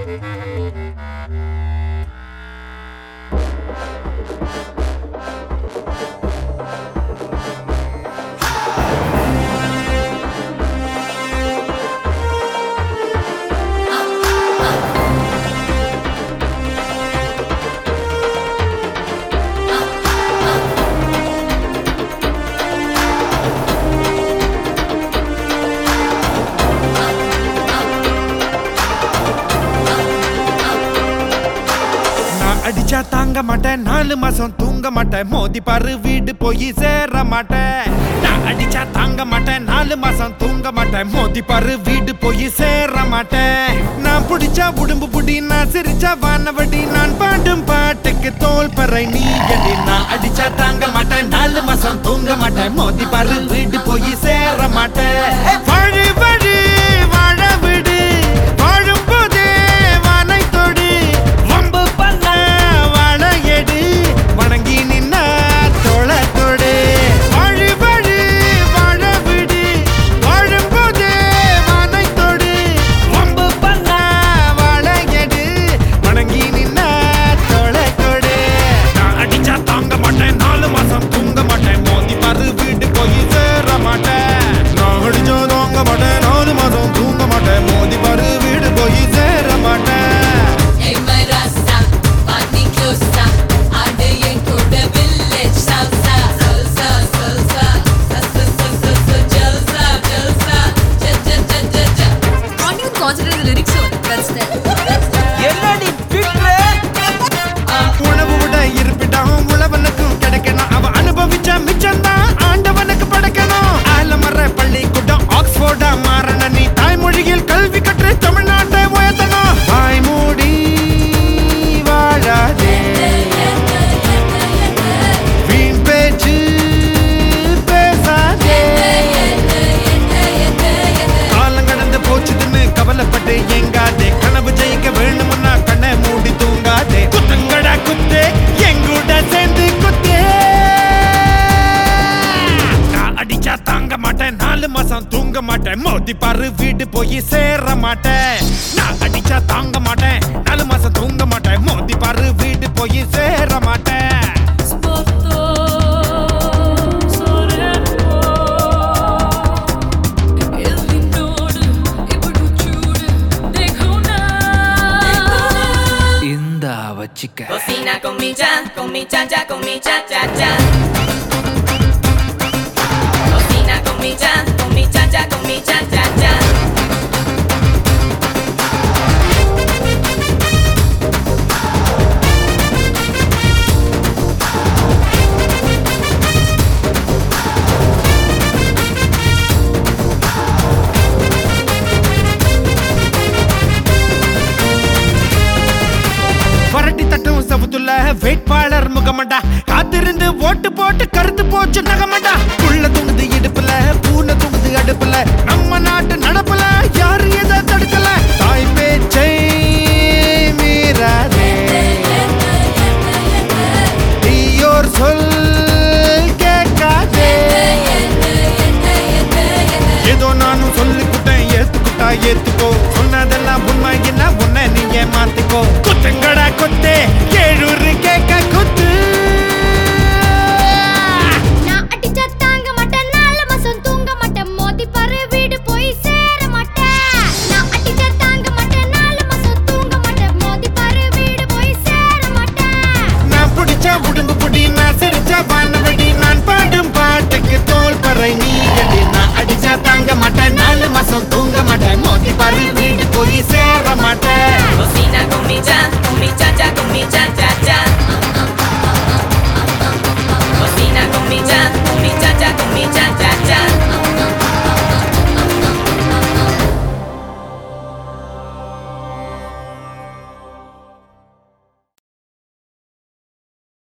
நான் அடிச்சா தாங்க மாட்டேன் நாலு மாசம் தூங்க மாட்டேன் மோதி பாரு வீடு போய் சேர மாட்டேன் நான் அடிச்சா தாங்க மாட்டேன் நாலு மாசம் தூங்க மாட்டேன் மோதி பாரு வீடு போய் சேர மாட்டேன் நான் புடிச்சா உடம்பு புடி நான் சிரிச்சா வானவடி நான் பாடும் பாட்டுக்கு தோல் பறை நீ எடி நான் அடிச்சா தாங்க மாட்டேன் நாலு மாசம் தூங்க மாட்டேன் மோதி பாரு வீடு போய் சேர மாட்டேன் வழி வழி வாழ விடு வாழும் போதே வானை தொடு வம்பு பண்ண வாழ எடு வணங்கி நின்ன தோள தொடு வாழி வழி வாழ விடு வாழும் போதே வானை தொடு வம்பு பண்ண வாழ எடு வணங்கி நின்ன தோள தொடு நான் அடிச்சா தாங்க மாட்டேன் நாலு மாசம் தூங்க மாட்டேன் மோதி பாரு வீட்டு போய் சேர மாட்டேன் நான் அடிச்சா தாங்க மாட்டேன் நாலு மாசம் தூங்க மாட்டேன் மோதி பாரு வீடு போய் சேர மாட்டேன் Hey my rasta, party closer. ஆடு என் கூட village salsa. Salsa, salsa, salsa, salsa, salsa, jalsa, jalsa, ja, ja, ja, ja, ja. Can't even consider the lyrics so that's that. என்னடி பிட்ரு உணவு விட இருப்பிடம் உழவனுக்கும் கிடைக்கணும் அவ அனுபவிச்ச மிச்சம்தான் ஆண்டவனுக்கு படைக்கணும் ஆலமர பள்ளிக்கூடம் ஆக்ஸ்போர்டா மாறன நீ தாய்மொழியில் கல்வி கற்று தமிழ்நாட்டை உயர்த்தணும் வாய் மூடி வாழாதே வீண் பேச்சு பேசாதே காலம் கடந்து போச்சுதுன்னு கவலைப்பட்டு எங்காதே கனவு ஜெயிக்க வேணும்னா கண்ணை மூடி தூங்காதே குத்துங்கடா குத்து எங்கூட சேர்ந்து குத்தே நான் அடிச்சா தாங்க மாட்டேன் நாலு மாசம் தூங்க மாட்டேன் மோதி பாரு வீடு போய் சேர மாட்டேன் நான் அடிச்சா தாங்க மாட்டேன் நாலு மாசம் தூங்க மாட்டேன் மோதி பாரு வீடு போய் சேர மாட்டேன் Sporto, soremmo. Il vindoடு, ఇప్పుడు చూడు, देखona. இந்தா வச்சிக்க Cocina con mi cha, con mi cha cha, con mi cha cha cha. Cocina con mi cha, con mi cha cha, con mi cha cha cha. வரட்டி தட்டும் சவுத்துல வேட்பாளர் முகமண்டா காத்திருந்து ஓட்டு போட்டு கருத்து போச்சு நகமண்டா புள்ள தூங்குது இடுப்புல பூனை தூங்குது அடுப்புல நம்ம நாட்டு நடப்புல யாரு எதை தடுக்கல தாய் பேச்சை மீறாதே தீயோர் சொல் கேட்காதே ஏதோ நானும் சொல்லிக்கிட்டேன் ஏத்துக்கிட்டா ஏத்து